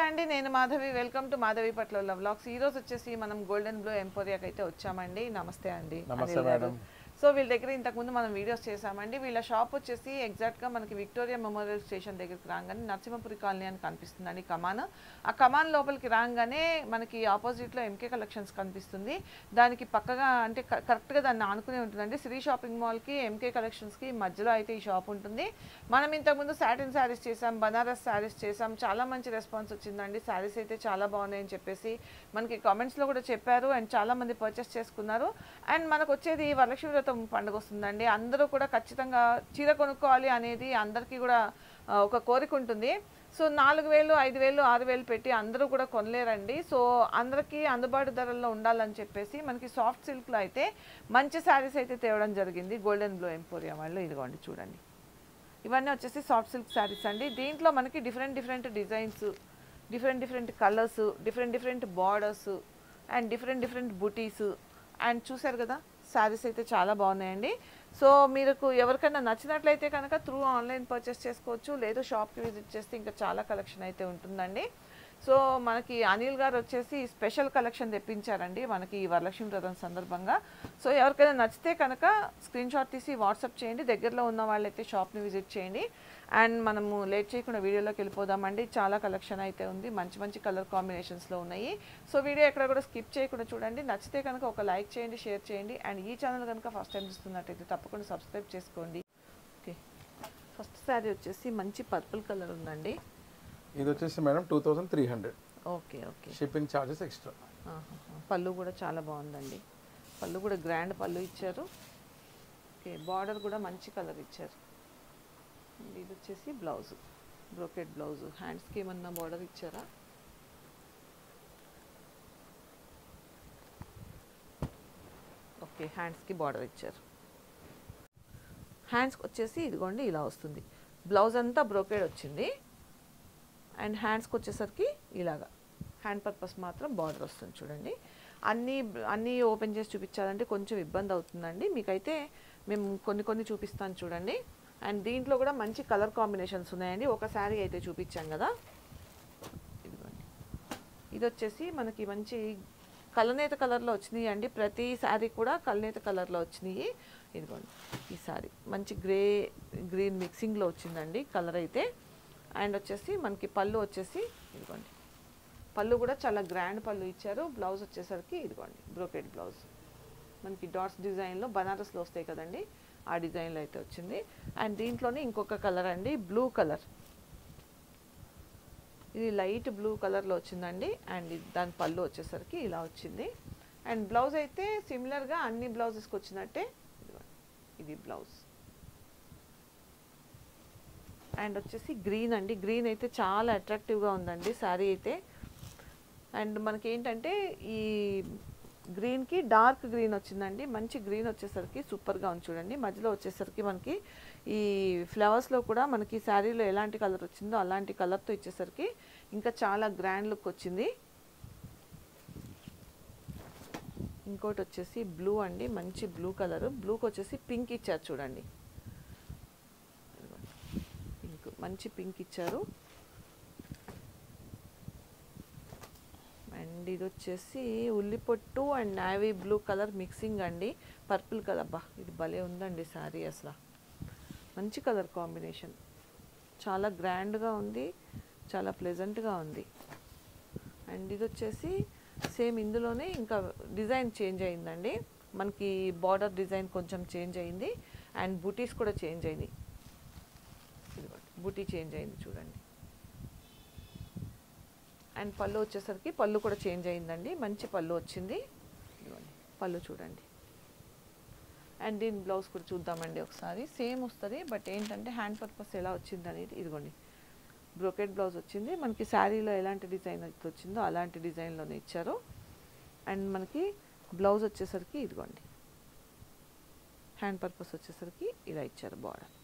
అండి నేను Madhavi welcome to Madhavi పట్ల వ్లాగ్స్ ఈ రోజు వచ్చేసి మనం గోల్డెన్ బ్లూ ఎంపోరియాకి అయితే వచ్చామండి నమస్తే అండి నమస్తే అనిల్ గారు. మేడం. సో వీళ్ళ దగ్గర ఇంతకుముందు మనం వీడియోస్ చేసామండి వీళ్ళ షాప్ వచ్చేసి ఎగ్జాక్ట్గా మనకి విక్టోరియా మెమోరియల్ స్టేషన్ దగ్గరికి రాగానే నరసింహపురి కాలనీ అని కనిపిస్తుందండి కమాన్ ఆ కమాన్ లోపలికి రాగానే మనకి ఆపోజిట్లో ఎంకే కలెక్షన్స్ కనిపిస్తుంది దానికి పక్కగా అంటే క- కరెక్ట్గా దాన్ని ఆనుకునే ఉంటుందండి శ్రీ షాపింగ్ మాల్కి ఎంకే కలెక్షన్స్కి మధ్యలో అయితే ఈ షాప్ ఉంటుంది మనం ఇంతకుముందు సాటిన్ శారీస్ చేసాం బనారస్ శారీస్ చేసాం చాలా మంచి రెస్పాన్స్ వచ్చిందండి శారీస్ అయితే చాలా బాగున్నాయని చెప్పేసి మనకి కామెంట్స్లో కూడా చెప్పారు అండ్ చాలా మంది పర్చేస్ చేసుకున్నారు అండ్ మనకు వచ్చేది వరలక్ష్మి వ్రతం పండుగ వస్తుందండి అందరూ కూడా ఖచ్చితంగా చీర కొనుక్కోవాలి అనేది అందరికీ కూడా ఆ, ఒక కోరిక ఉంటుంది సో నాలుగు వేలు ఐదు వేలు ఆరు వేలు పెట్టి అందరూ కూడా కొనలేరండి సో అందరికీ అందుబాటు ధరల్లో ఉండాలని చెప్పేసి మనకి సాఫ్ట్ సిల్క్లో అయితే మంచి శారీస్ అయితే తేవడం జరిగింది గోల్డెన్ బ్లూ ఎంపోరియా వాళ్ళు ఇదిగోండి చూడండి ఇవన్నీ వచ్చేసి సాఫ్ట్ సిల్క్ శారీస్ అండి దీంట్లో మనకి different different designs different different colours different different borders and different different butis and చూసారు కదా శారీస్ అయితే చాలా బాగున్నాయండి సో మీకు ఎవరికైనా నచ్చినట్లయితే కనుక త్రూ ఆన్లైన్ పర్చేస్ చేసుకోవచ్చు లేదు షాప్కి విజిట్ చేస్తే ఇంకా చాలా కలెక్షన్ అయితే ఉంటుందండి సో మనకి అనిల్ గారు వచ్చేసి స్పెషల్ కలెక్షన్ తెప్పించారండి మనకి ఈ వరలక్ష్మి వ్రతం సందర్భంగా సో ఎవరికైనా నచ్చితే కనుక స్క్రీన్ షాట్ తీసి వాట్సాప్ చేయండి దగ్గరలో ఉన్న వాళ్ళైతే షాప్ని విజిట్ చేయండి అండ్ మనము లేట్ చేయకుండా వీడియోలోకి వెళ్ళిపోదామండి చాలా కలెక్షన్ అయితే ఉంది మంచి మంచి కలర్ కాంబినేషన్స్లో ఉన్నాయి సో వీడియో ఎక్కడ కూడా స్కిప్ చేయకుండా చూడండి నచ్చితే కనుక ఒక లైక్ చేయండి షేర్ చేయండి అండ్ ఈ ఛానల్ కనుక ఫస్ట్ టైం చూస్తున్నట్టయితే తప్పకుండా సబ్స్క్రైబ్ చేసుకోండి ఓకే ఫస్ట్ శారీ వచ్చేసి మంచి పర్పుల్ కలర్ ఉందండి ఇది వచ్చేసి madam two thousand three hundred okay okay shipping charges extra ఆహాహా. పళ్ళు కూడా చాలా బాగుందండి పళ్ళు కూడా గ్రాండ్ పళ్ళు ఇచ్చారు ఓకే బార్డర్ కూడా మంచి కలర్ ఇచ్చారు అండ్ ఇది వచ్చేసి బ్లౌజ్ బ్రోకెట్ బ్లౌజ్ హ్యాండ్స్కి ఏమన్నా బార్డర్ ఇచ్చారా ఓకే హ్యాండ్స్కి బార్డర్ ఇచ్చారు హ్యాండ్స్కి వచ్చేసి ఇదిగోండి ఇలా వస్తుంది బ్లౌజ్ అంతా బ్రోకెడ్ వచ్చింది అండ్ హ్యాండ్స్కి వచ్చేసరికి ఇలాగా హ్యాండ్ పర్పస్ మాత్రం బార్డర్ వస్తుంది చూడండి అన్నీ అన్నీ ఓపెన్ చేసి చూపించాలంటే కొంచెం ఇబ్బంది అవుతుందండి మీకైతే మేము కొన్ని కొన్ని చూపిస్తాను చూడండి అండ్ దీంట్లో కూడా మంచి కలర్ కాంబినేషన్స్ ఉన్నాయండి ఒక శారీ అయితే చూపించాం కదా ఇదిగోండి ఇది వచ్చేసి మనకి మంచి కలనేత కలర్లో వచ్చినాయి అండి ప్రతి శారీ కూడా కలనేత కలర్లో వచ్చినాయి ఇదిగోండి ఈ శారీ మంచి గ్రే గ్రీన్ మిక్సింగ్లో వచ్చిందండి కలర్ అయితే అండ్ వచ్చేసి మనకి పళ్ళు వచ్చేసి ఇదిగోండి పళ్ళు కూడా చాలా గ్రాండ్ పళ్ళు ఇచ్చారు బ్లౌజ్ వచ్చేసరికి ఇదిగోండి బ్రోకెట్ బ్లౌజ్ మనకి డాట్స్ డిజైన్లో బనారస్లో వస్తాయి కదండి ఆ డిజైన్లో అయితే వచ్చింది అండ్ దీంట్లోనే ఇంకొక కలర్ అండి బ్లూ కలర్ ఇది లైట్ బ్లూ కలర్లో వచ్చిందండి అండ్ ఇది దాని పళ్ళు వచ్చేసరికి ఇలా వచ్చింది అండ్ బ్లౌజ్ అయితే సిమిలర్గా అన్ని బ్లౌజెస్కి వచ్చినట్టే ఇదిగోండి. ఇది బ్లౌజ్ అండ్ వచ్చేసి గ్రీన్ అండి గ్రీన్ అయితే చాలా అట్రాక్టివ్గా ఉందండి శారీ అయితే అండ్ మనకి ఏంటంటే ఈ గ్రీన్కి డార్క్ గ్రీన్ వచ్చిందండి మంచి గ్రీన్ వచ్చేసరికి సూపర్గా ఉంది చూడండి మధ్యలో వచ్చేసరికి మనకి ఈ ఫ్లవర్స్లో కూడా మనకి శారీలో ఎలాంటి కలర్ వచ్చిందో అలాంటి కలర్తో ఇచ్చేసరికి ఇంకా చాలా గ్రాండ్ లుక్ వచ్చింది ఇంకోటి వచ్చేసి బ్లూ అండి మంచి బ్లూ కలర్ బ్లూకి వచ్చేసి పింక్ ఇచ్చారు చూడండి పింక్ మంచి పింక్ ఇచ్చారు అండ్ ఇది వచ్చేసి ఉల్లిపొట్టు and navy blue colour mixing అండి పర్పుల్ కలర్ బా ఇది భలే ఉందండి శారీ అసలు మంచి కలర్ కాంబినేషన్ చాలా గ్రాండ్గా ఉంది చాలా ప్లెజెంట్గా ఉంది అండ్ ఇది వచ్చేసి సేమ్ ఇందులోనే ఇంకా డిజైన్ చేంజ్ అయిందండి మనకి బార్డర్ డిజైన్ కొంచెం చేంజ్ అయింది అండ్ బూటీస్ కూడా చేంజ్ అయినాయి ఇదిగోండి బూటీ చేంజ్ అయింది చూడండి అండ్ పళ్ళు వచ్చేసరికి పళ్ళు కూడా చేంజ్ అయిందండి మంచి పళ్ళు వచ్చింది ఇదిగోండి పళ్ళు చూడండి అండ్ దీని బ్లౌజ్ కూడా చూద్దామండి ఒకసారి సేమ్ వస్తుంది బట్ ఏంటంటే హ్యాండ్ పర్పస్ ఎలా వచ్చింది అనేది ఇదిగోండి బ్రోకెట్ బ్లౌజ్ వచ్చింది మనకి శారీలో ఎలాంటి డిజైన్ అయితే వచ్చిందో అలాంటి డిజైన్లోనే ఇచ్చారు అండ్ మనకి బ్లౌజ్ వచ్చేసరికి ఇదిగోండి హ్యాండ్ పర్పస్ వచ్చేసరికి ఇలా ఇచ్చారు బార్డర్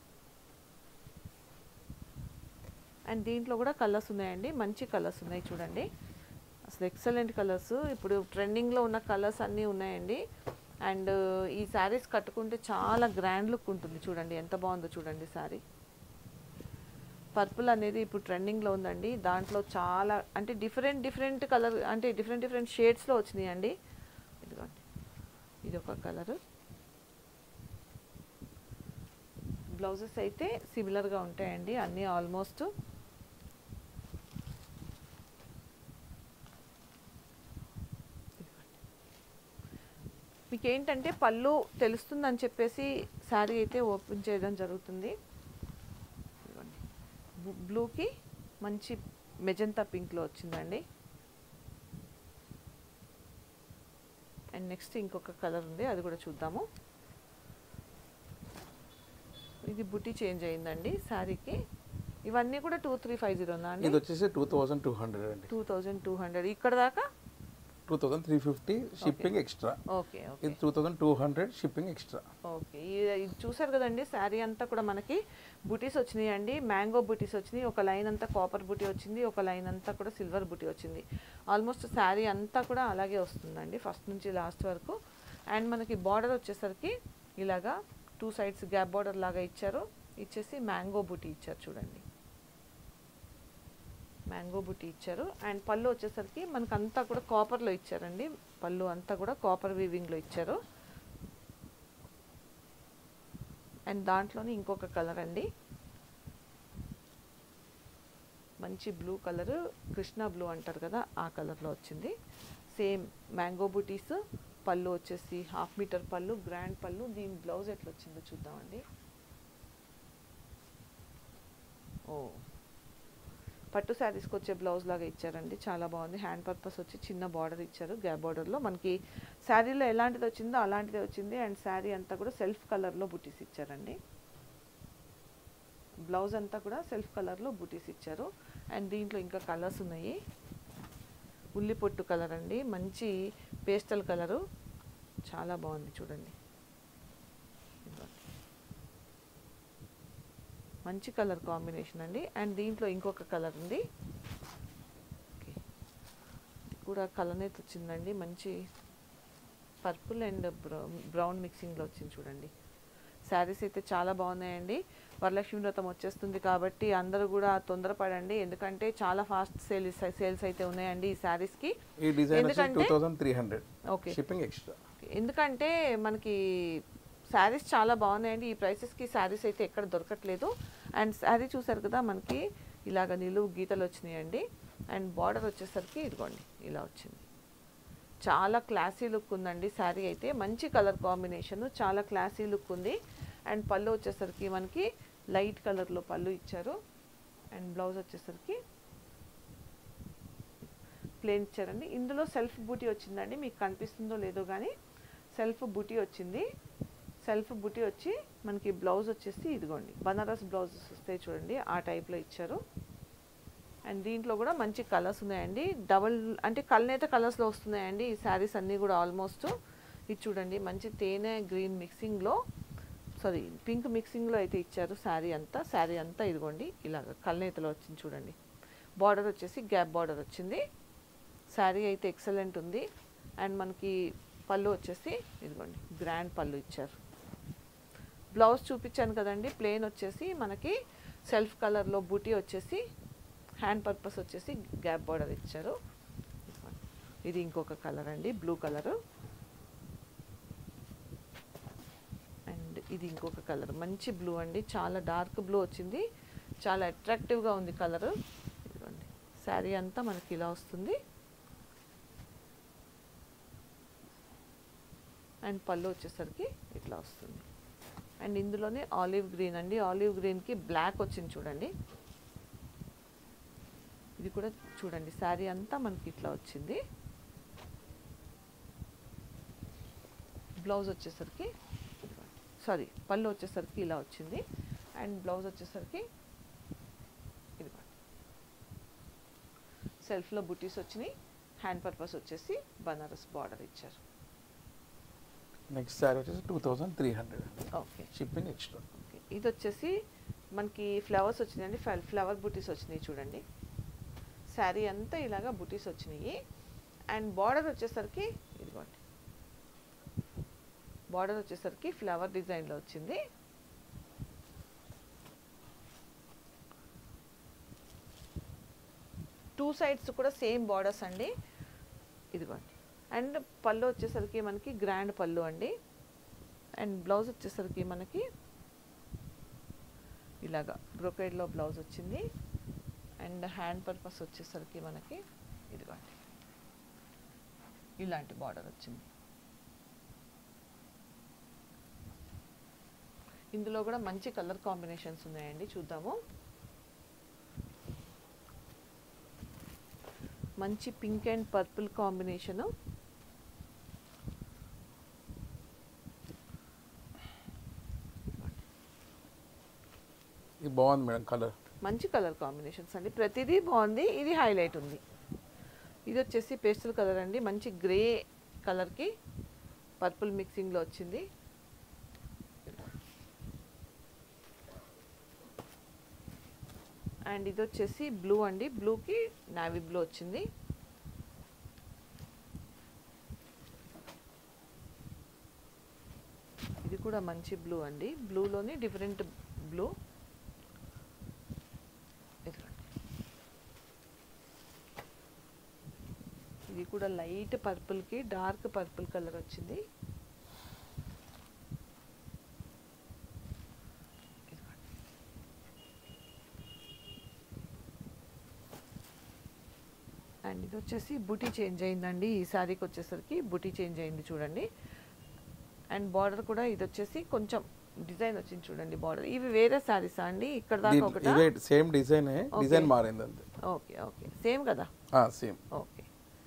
అండ్ దీంట్లో కూడా కలర్స్ ఉన్నాయండి మంచి కలర్స్ ఉన్నాయి చూడండి అసలు ఎక్సలెంట్ కలర్స్ ఇప్పుడు ట్రెండింగ్లో ఉన్న కలర్స్ అన్నీ ఉన్నాయండి అండ్ ఈ శారీస్ కట్టుకుంటే చాలా గ్రాండ్ లుక్ ఉంటుంది చూడండి ఎంత బాగుందో చూడండి శారీ పర్పుల్ అనేది ఇప్పుడు ట్రెండింగ్లో ఉందండి దాంట్లో చాలా అంటే డిఫరెంట్ డిఫరెంట్ కలర్ అంటే డిఫరెంట్ డిఫరెంట్ షేడ్స్లో వచ్చినాయి అండి ఇదిగోండి ఇది ఒక కలరు బ్లౌజెస్ అయితే సిమిలర్గా ఉంటాయండి అన్నీ ఆల్మోస్ట్ మీకు ఏంటంటే పళ్ళు తెలుస్తుందని చెప్పేసి శారీ అయితే ఓపెన్ చేయడం జరుగుతుంది ఇదిగోండి. బు- బ్లూకి మంచి మెజంతా పింక్లో వచ్చిందండి అండ్ నెక్స్ట్ ఇంకొక కలర్ ఉంది అది కూడా చూద్దాము ఇది బుట్టి చేంజ్ అయిందండి శారీకి ఇవన్నీ కూడా టూ త్రీ ఫైవ్ జీరో అండి ఇది వచ్చేసి టూ థౌసండ్ టూ హండ్రెడ్ అండి టూ థౌజండ్ టూ హండ్రెడ్ ఇక్కడ దాకా two thousand three fifty shipping extra okay okay ఇది two thousand two hundred shipping extra okay ఇది ఇది చూసారు కదండి శారీ అంతా కూడా మనకి బుటీస్ వచ్చినాయి అండి మ్యాంగో బుటీస్ వచ్చినాయి ఒక లైన్ అంతా కాపర్ బుటీ వచ్చింది ఒక లైన్ అంతా కూడా సిల్వర్ బుటీ వచ్చింది ఆల్మోస్ట్ శారీ అంతా కూడా అలాగే వస్తుందండి ఫస్ట్ నుంచి లాస్ట్ వరకు అండ్ మనకి బార్డర్ వచ్చేసరికి ఇలాగా టూ సైడ్స్ గ్యాప్ బార్డర్ లాగా ఇచ్చారు ఇచ్చేసి మ్యాంగో బుటీ ఇచ్చారు చూడండి మ్యాంగో బుట్టి ఇచ్చారు అండ్ పళ్ళు వచ్చేసరికి మనకు అంతా కూడా కాపర్లో ఇచ్చారండి పళ్ళు అంతా కూడా కాపర్ వీవింగ్లో ఇచ్చారు అండ్ దాంట్లోనే ఇంకొక కలర్ అండి మంచి బ్లూ కలర్ కృష్ణ బ్లూ అంటారు కదా ఆ కలర్లో వచ్చింది సేమ్ మ్యాంగో బుటీస్ పళ్ళు వచ్చేసి హాఫ్ మీటర్ పళ్ళు గ్రాండ్ పళ్ళు దీని బ్లౌజ్ ఎట్లా వచ్చిందో చూద్దామండి ఓ పట్టు శారీస్కి వచ్చే బ్లౌజ్ లాగా ఇచ్చారండి చాలా బాగుంది హ్యాండ్ పర్పస్ వచ్చి చిన్న బార్డర్ ఇచ్చారు గ్యాప్ బార్డర్లో మనకి శారీలో ఎలాంటిది వచ్చిందో అలాంటిదే వచ్చింది అండ్ శారీ అంతా కూడా సెల్ఫ్ కలర్లో బుటీస్ ఇచ్చారండి బ్లౌజ్ అంతా కూడా సెల్ఫ్ కలర్లో బుటీస్ ఇచ్చారు అండ్ దీంట్లో ఇంకా కలర్స్ ఉన్నాయి ఉల్లి పొట్టు కలర్ అండి మంచి పేస్టల్ కలరు చాలా బాగుంది చూడండి ఇదిగోండి. మంచి కలర్ కాంబినేషన్ అండి అండ్ దీంట్లో ఇంకొక కలర్ ఉంది ఓకే. ఇది కూడా కలనేది వచ్చిందండి మంచి పర్పుల్ అండ్ బ్రౌన్ బ్రౌన్ మిక్సింగ్లో వచ్చింది చూడండి శారీస్ అయితే చాలా బాగున్నాయండి వరలక్ష్మి వ్రతం వచ్చేస్తుంది కాబట్టి అందరూ కూడా తొందరపడండి ఎందుకంటే చాలా ఫాస్ట్ సేల్స్ సేల్స్ అయితే ఉన్నాయండి ఈ శారీస్కి ఈ డిజైన్ వచ్చి టూ ఎందుకంటే- thousand three hundred okay shipping extra ఎందుకంటే మనకి శారీస్ చాలా బాగున్నాయండి ఈ ప్రైసెస్కి శారీస్ అయితే ఎక్కడ దొరకట్లేదు అండ్ శారీ చూసారు కదా మనకి ఇలాగ నిలువు గీతలు వచ్చినాయండి అండ్ బార్డర్ వచ్చేసరికి ఇదిగోండి ఇలా వచ్చింది చాలా క్లాసీ లుక్ ఉందండి శారీ అయితే మంచి కలర్ కాంబినేషన్ చాలా క్లాసీ లుక్ ఉంది అండ్ పళ్ళు వచ్చేసరికి మనకి లైట్ కలర్లో పళ్ళు ఇచ్చారు అండ్ బ్లౌజ్ వచ్చేసరికి ప్లేన్ ఇచ్చారండి ఇందులో సెల్ఫ్ బూటీ వచ్చిందండి మీకు కనిపిస్తుందో లేదో కానీ సెల్ఫ్ బూటీ వచ్చింది సెల్ఫ్ బూటీ వచ్చి మనకి బ్లౌజ్ వచ్చేసి ఇదిగోండి బనారస్ బ్లౌజెస్ వస్తాయి చూడండి ఆ టైప్లో ఇచ్చారు అండ్ దీంట్లో కూడా మంచి కలర్స్ ఉన్నాయండి డబల్ అంటే కల్నేత కలర్స్లో వస్తున్నాయండి ఈ శారీస్ అన్నీ కూడా ఆల్మోస్ట్ ఇది చూడండి మంచి తేనె గ్రీన్ మిక్సింగ్లో సారీ పింక్ మిక్సింగ్లో అయితే ఇచ్చారు శారీ అంతా శారీ అంతా ఇదిగోండి ఇలాగ కల్నేతలో వచ్చింది చూడండి బార్డర్ వచ్చేసి గ్యాప్ బార్డర్ వచ్చింది శారీ అయితే ఎక్సలెంట్ ఉంది అండ్ మనకి పళ్ళు వచ్చేసి ఇదిగోండి గ్రాండ్ పళ్ళు ఇచ్చారు బ్లౌజ్ చూపించాను కదండి ప్లెయిన్ వచ్చేసి మనకి సెల్ఫ్ కలర్లో బూటీ వచ్చేసి హ్యాండ్ పర్పస్ వచ్చేసి గ్యాప్ బార్డర్ ఇచ్చారు ఇది ఇంకొక కలర్ అండి బ్లూ కలరు అండ్ ఇది ఇంకొక కలర్ మంచి బ్లూ అండి చాలా డార్క్ బ్లూ వచ్చింది చాలా అట్రాక్టివ్గా ఉంది కలరు ఇదిగోండి శారీ అంతా మనకి ఇలా వస్తుంది అండ్ పళ్ళు వచ్చేసరికి ఇట్లా వస్తుంది అండ్ ఇందులోనే ఆలివ్ గ్రీన్ అండి ఆలివ్ గ్రీన్కి బ్లాక్ వచ్చింది చూడండి ఇది కూడా చూడండి శారీ అంతా మనకి ఇట్లా వచ్చింది బ్లౌజ్ వచ్చేసరికి సారీ పళ్ళు వచ్చేసరికి ఇలా వచ్చింది అండ్ బ్లౌజ్ వచ్చేసరికి ఇది సెల్ఫ్లో బుటీస్ వచ్చినాయి హ్యాండ్ పర్పస్ వచ్చేసి బనారస్ బార్డర్ ఇచ్చారు నెక్స్ట్ శారీ వచ్చేసి two thousand three hundred okay shipping extra okay ఇది వచ్చేసి మనకి ఫ్లవర్స్ వచ్చినాయండి ఫ్ల- ఫ్లవర్ బుటీస్ వచ్చినాయి చూడండి శారీ అంతా ఇలాగా బుటీస్ వచ్చినాయి అండ్ బార్డర్ వచ్చేసరికి ఇదిగోండి బార్డర్ వచ్చేసరికి ఫ్లవర్ డిజైన్లో వచ్చింది టూ సైడ్స్ కూడా సేమ్ బార్డర్స్ అండి ఇదిగోండి అండ్ పళ్ళు వచ్చేసరికి మనకి గ్రాండ్ పళ్ళు అండి అండ్ బ్లౌజ్ వచ్చేసరికి మనకి ఇలాగా బ్రొకేడ్లో బ్లౌజ్ వచ్చింది అండ్ హ్యాండ్ పర్పస్ వచ్చేసరికి మనకి ఇదిగోండి ఇలాంటి బార్డర్ వచ్చింది ఇందులో కూడా మంచి కలర్ కాంబినేషన్స్ ఉన్నాయండి చూద్దాము మంచి పింక్ అండ్ పర్పుల్ కాంబినేషను ఇది బాగుంది మేడం కలర్ మంచి కలర్ కాంబినేషన్స్ అండి ప్రతిదీ బాగుంది ఇది హైలైట్ ఉంది ఇది వచ్చేసి పేస్టల్ కలర్ అండి మంచి గ్రే కలర్కి పర్పుల్ మిక్సింగ్లో వచ్చింది అండ్ ఇది వచ్చేసి బ్లూ అండి బ్లూకి నావీ బ్లూ వచ్చింది ఇది కూడా మంచి బ్లూ అండి బ్లూలోని డిఫరెంట్ బ్లూ ఇదిగోండి. ఇది కూడా లైట్ పర్పుల్కి డార్క్ పర్పుల్ కలర్ వచ్చింది ఇదిగోండి. అండ్ ఇది వచ్చేసి బుటీ చేంజ్ అయిందండి ఈ శారీకి వచ్చేసరికి బుటీ చేంజ్ అయింది చూడండి అండ్ బార్డర్ కూడా ఇది వచ్చేసి కొంచెం డిజైన్ వచ్చింది చూడండి బార్డర్ ఇవి వేరే శారీసా అండి ఇక్కడ దాకా ఒకటా ఇవే సేమ్ డిజైన్ డిజైన్ Okay. మారింది అంతే ఓకే ఓకే సేమ్ కదా సేమ్ ఓకే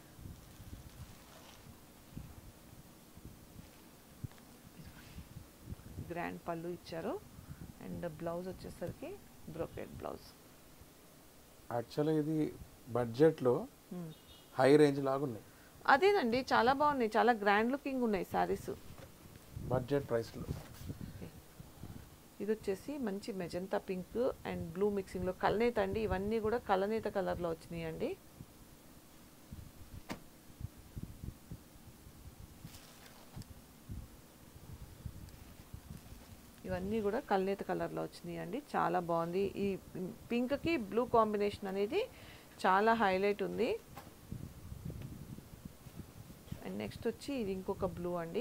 గ్రాండ్ పళ్ళు ఇచ్చారు అండ్ బ్లౌజ్ వచ్చేసరికి బ్రోకెట్ బ్లౌజ్ యాక్చువల్లీ ఇది బడ్జెట్లో హై రేంజ్ లాగా ఉన్నాయి అదేనండి చాలా బాగున్నాయి చాలా గ్రాండ్ లుకింగ్ ఉన్నాయి శారీస్ బడ్జెట్ ప్రైస్లో ఇది వచ్చేసి మంచి మెజంతా పింక్ అండ్ బ్లూ మిక్సింగ్లో కలనేత అండి ఇవన్నీ కూడా కలనేత కలర్లో వచ్చినాయి అండి ఇవన్నీ కూడా కల్నేత కలర్లో వచ్చినాయి అండి చాలా బాగుంది ఈ పింక్కి బ్లూ కాంబినేషన్ అనేది చాలా హైలైట్ ఉంది అండ్ నెక్స్ట్ వచ్చి ఇది ఇంకొక బ్లూ అండి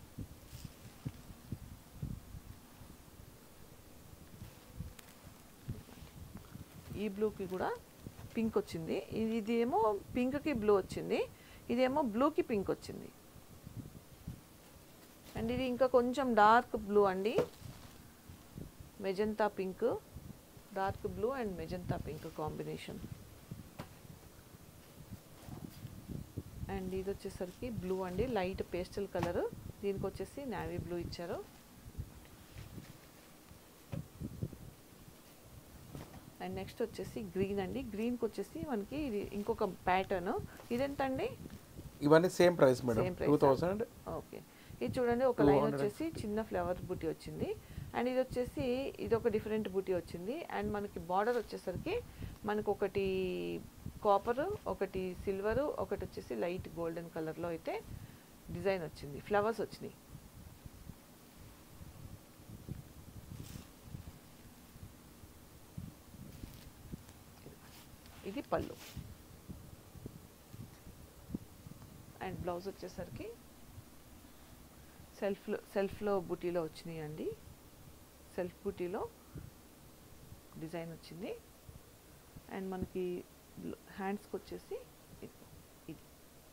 ఈ బ్లూకి కూడా పింక్ వచ్చింది ఇది ఇదేమో పింక్కి బ్లూ వచ్చింది ఇదేమో బ్లూకి పింక్ వచ్చింది అండ్ ఇది ఇంకా కొంచెం డార్క్ బ్లూ అండి magenta pink dark blue and magenta pink combination and ఇది వచ్చేసరికి బ్లూ అండి లైట్ పేస్టల్ కలర్ దీనికి వచ్చేసి నావీ బ్లూ ఇచ్చారు అండ్ నెక్స్ట్ వచ్చేసి గ్రీన్ అండి గ్రీన్కి వచ్చేసి మనకి ఇది ఇంకొక ప్యాటర్న్ ఇదెంత అండి ఇవన్నీ same price madam Same price two ఆ? థౌసండ్ ఓకే ఇది చూడండి ఒక లైన్ 200. వచ్చేసి చిన్న ఫ్లవర్ బూటీ వచ్చింది అండ్ ఇది వచ్చేసి ఇది ఒక డిఫరెంట్ బూటీ వచ్చింది అండ్ మనకి బార్డర్ వచ్చేసరికి మనకు ఒకటి కాపర్ ఒకటి సిల్వర్ ఒకటి వచ్చేసి లైట్ గోల్డెన్ కలర్లో అయితే డిజైన్ వచ్చింది ఫ్లవర్స్ వచ్చినాయి ఇది పళ్ళు అండ్ బ్లౌజ్ వచ్చేసరికి సెల్ఫ్లో సెల్ఫ్లో బుటీలో వచ్చినాయి అండి సెల్ఫ్ బుటీలో డిజైన్ వచ్చింది అండ్ మనకి హ్యాండ్స్కి వచ్చేసి ఇది ఇది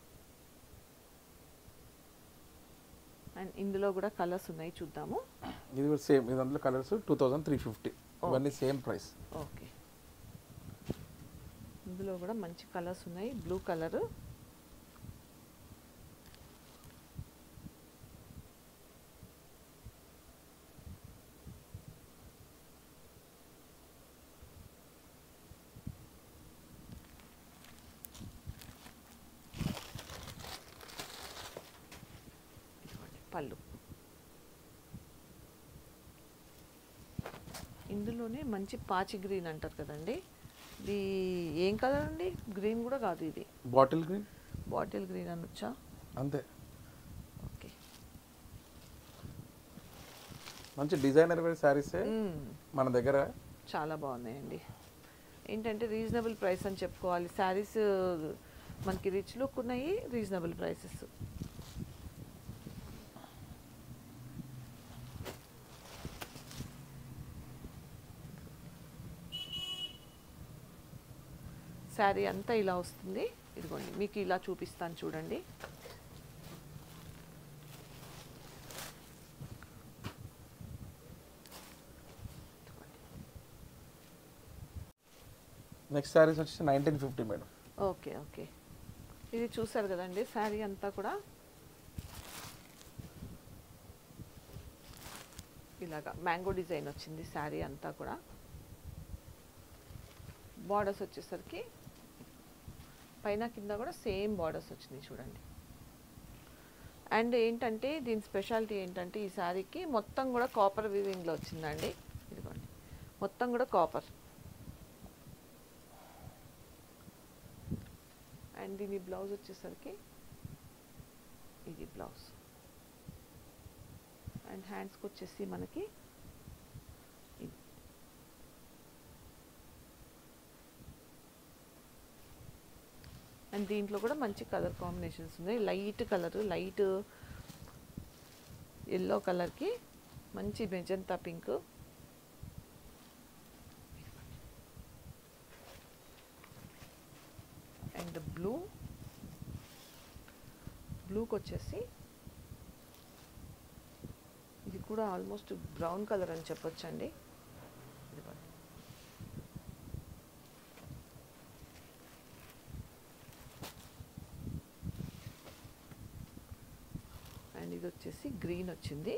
అండ్ ఇందులో కూడా కలర్స్ ఉన్నాయి చూద్దాము ఇది కూడా సేమ్ ఇది అందులో colours two thousand three fifty ఇవన్నీ సేమ్ ప్రైస్ ఓకే ఇందులో కూడా మంచి కలర్స్ ఉన్నాయి బ్లూ కలర్ ఇదిగోండి పళ్ళు ఇందులోనే మంచి పాచి గ్రీన్ అంటారు కదండి ఇది ఏం కలర్ అండి గ్రీన్ కూడా కాదు ఇది బాటిల్ గ్రీన్ బాటిల్ గ్రీన్ అనొచ్చా అంతే ఓకే మంచి డిజైనర్ వేర్ శారీసే మ్మ్. మన దగ్గర చాలా బాగున్నాయండి ఏంటంటే రీజనబుల్ ప్రైస్ అని చెప్పుకోవాలి శారీస్ మనకి రిచ్ లుక్ ఉన్నాయి రీజనబుల్ ప్రైసెస్ శారీ అంతా ఇలా వస్తుంది ఇదిగోండి మీకు ఇలా చూపిస్తాను చూడండి నెక్స్ట్ శారీస్ వచ్చేసి nineteen fifty madam okay okay ఇది చూసారు కదండి శారీ అంతా కూడా ఇలాగా మ్యాంగో డిజైన్ వచ్చింది శారీ అంతా కూడా బార్డర్స్ వచ్చేసరికి పైన కింద కూడా సేమ్ బార్డర్స్ వచ్చింది చూడండి అండ్ ఏంటంటే దీని స్పెషాలిటీ ఏంటంటే ఈ శారీకి మొత్తం కూడా కాపర్ వీవింగ్లో వచ్చిందండి ఇదిగోండి మొత్తం కూడా కాపర్ అండ్ దీని బ్లౌజ్ వచ్చేసరికి ఇది బ్లౌజ్ అండ్ హ్యాండ్స్కి వచ్చేసి మనకి ఇది. అండ్ దీంట్లో కూడా మంచి కలర్ కాంబినేషన్స్ ఉన్నాయి లైట్ కలర్ లైట్ ఎల్లో కలర్కి మంచి మెజంతా పింక్ అండ్ బ్లూ బ్లూకి వచ్చేసి ఇది కూడా ఆల్మోస్ట్ బ్రౌన్ కలర్ అని చెప్పొచ్చండి ఇదిగోండి. అండ్ ఇది వచ్చేసి గ్రీన్ వచ్చింది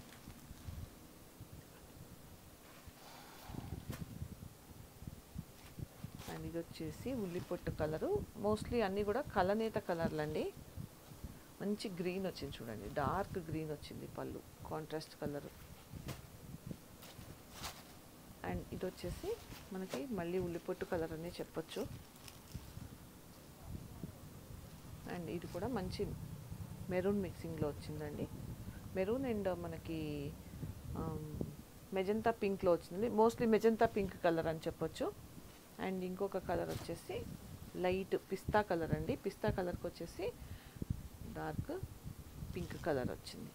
అండ్ ఇది వచ్చేసి ఉల్లిపొట్టు కలరు మోస్ట్లీ అన్నీ కూడా కలనేత కలర్లు అండి మంచి గ్రీన్ వచ్చింది చూడండి డార్క్ గ్రీన్ వచ్చింది పళ్ళు కాంట్రాస్ట్ కలర్ అండ్ ఇది వచ్చేసి మనకి మళ్ళీ ఉల్లిపొట్టు కలర్ అని చెప్పొచ్చు అండ్ ఇది కూడా మంచి మెరూన్ మిక్సింగ్లో వచ్చిందండి మెరూన్ అండ్ మనకి మెజంతా పింక్లో వచ్చింది మోస్ట్లీ మెజంతా పింక్ కలర్ అని చెప్పొచ్చు అండ్ ఇంకొక కలర్ వచ్చేసి లైట్ పిస్తా కలర్ అండి పిస్తా కలర్కి వచ్చేసి డార్క్ పింక్ కలర్ వచ్చింది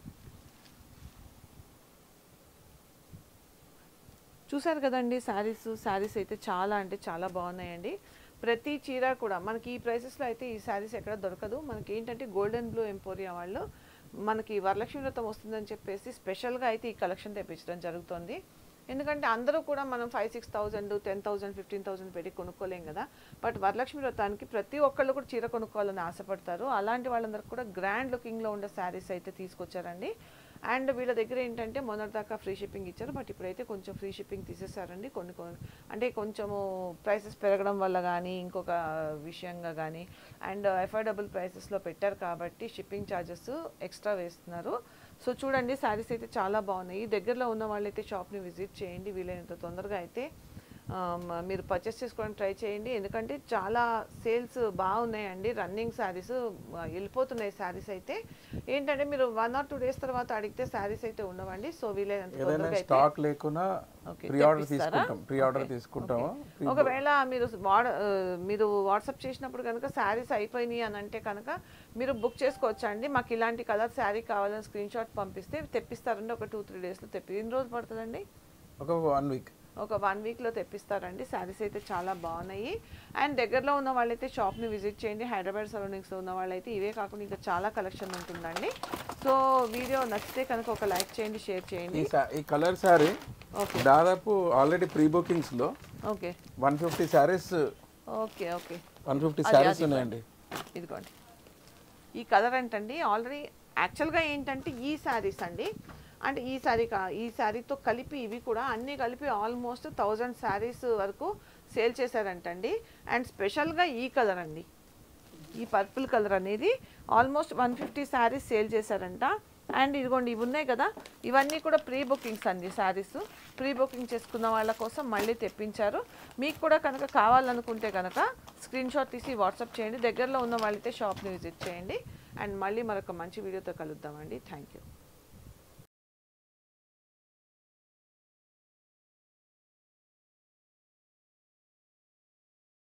చూసారు కదండి శారీస్ శారీస్ అయితే చాలా అంటే చాలా బాగున్నాయండి ప్రతి చీర కూడా మనకి ఈ ప్రైసెస్లో అయితే ఈ శారీస్ ఎక్కడ దొరకదు మనకి ఏంటంటే గోల్డెన్ బ్లూ ఎంపోరియా వాళ్ళు మనకి వరలక్ష్మి వ్రతం వస్తుందని చెప్పేసి స్పెషల్గా అయితే ఈ కలెక్షన్ తెప్పించడం జరుగుతుంది ఎందుకంటే అందరూ కూడా మనం five six thousand ten thousand fifteen thousand పెట్టి కొనుక్కోలేం కదా బట్ వరలక్ష్మి వ్రతానికి ప్రతి ఒక్కళ్ళు కూడా చీర కొనుక్కోవాలని ఆశపడతారు అలాంటి వాళ్ళందరికీ కూడా గ్రాండ్ లుకింగ్లో ఉండే శారీస్ అయితే తీసుకొచ్చారండి అండ్ వీళ్ళ దగ్గర ఏంటంటే మొన్నటిదాకా ఫ్రీ షిప్పింగ్ ఇచ్చారు బట్ ఇప్పుడైతే కొంచెం ఫ్రీ షిప్పింగ్ తీసేసారండి కొన్ని కొన్ని అంటే కొంచెము ప్రైసెస్ పెరగడం వల్ల కానీ ఇంకొక విషయంగా కానీ అండ్ అఫోర్డబుల్ ప్రైసెస్లో పెట్టారు కాబట్టి షిప్పింగ్ ఛార్జెస్ ఎక్స్ట్రా వేస్తున్నారు సో చూడండి శారీస్ అయితే చాలా బాగున్నాయి దగ్గరలో ఉన్న వాళ్ళైతే షాప్ని విజిట్ చేయండి వీలైనంత తొందరగా అయితే ఆ, మ- మీరు పర్చేస్ చేసుకోవడానికి ట్రై చేయండి ఎందుకంటే చాలా సేల్స్ బాగున్నాయండి రన్నింగ్ శారీస్ వెళ్ళిపోతున్నాయి శారీస్ అయితే ఏంటంటే మీరు వన్ ఆర్ టూ డేస్ తర్వాత అడిగితే శారీస్ అయితే ఉండవండి సో వీలైనంత ఏదైనా తొందరగా అయితే స్టాక్ లేకున్నా Okay, ప్రీ ఆర్డర్ తెప్పిస్తారా? తీసుకుంటాం ప్రీ ఆర్డర్ Okay, తీసుకుంటాము okay. ఒకవేళ మీరు వాడ ఆ, మీరు వాట్సాప్ చేసినప్పుడు కనుక శారీస్ అయిపోయినాయి అని అంటే కనుక మీరు బుక్ చేసుకోవచ్చా అండి మాకు ఇలాంటి కలర్ శారీ కావాలని స్క్రీన్ షాట్ పంపిస్తే తెప్పిస్తారండి ఒక టూ త్రీ డేస్లో తెప్పి ఎన్ని రోజులు పడుతుందండి ఒక వన్ వీక్ ఒక వన్ వీక్లో తెప్పిస్తారండి శారీస్ అయితే చాలా బాగున్నాయి అండ్ దగ్గరలో ఉన్న వాళ్ళైతే షాప్ని విజిట్ చేయండి హైదరాబాద్ సరౌండింగ్స్లో ఉన్న వాళ్ళైతే ఇవే కాకుండా ఇంకా చాలా కలెక్షన్ ఉంటుందండి సో వీడియో నచ్చితే కనుక ఒక లైక్ చేయండి షేర్ ఈ చేయండి సా- ఈ కలర్ శారీ ఓకే దాదాపు ఆల్రెడీ ప్రీ బుకింగ్స్ లో okay one fifty sarees okay okay one fifty అది- శారీస్ అది ఉన్నాయండి ఇదిగోండి ఈ కలర్ ఏంటండి ఆల్రెడీ యాక్చువల్గా ఏంటంటే ఈ శారీస్ అండి అంటే ఈ శారీ కా ఈ శారీతో కలిపి ఇవి కూడా అన్నీ కలిపి ఆల్మోస్ట్ థౌజండ్ శారీస్ వరకు సేల్ చేశారంటండి అండ్ స్పెషల్గా ఈ కలర్ అండి ఈ పర్పుల్ కలర్ అనేది almost one fifty sarees sale చేశారంట అండ్ ఇదిగోండి ఇవి ఉన్నాయి కదా ఇవన్నీ కూడా ప్రీ బుకింగ్స్ అండి శారీస్ ప్రీ బుకింగ్ చేసుకున్న వాళ్ళ కోసం మళ్ళీ తెప్పించారు మీకు కూడా కనుక కావాలనుకుంటే కనుక స్క్రీన్ షాట్ తీసి వాట్సాప్ చేయండి దగ్గరలో ఉన్న వాళ్ళైతే షాప్ని విజిట్ చేయండి అండ్ మళ్ళీ మరొక మంచి వీడియోతో కలుద్దామండి థ్యాంక్ యూ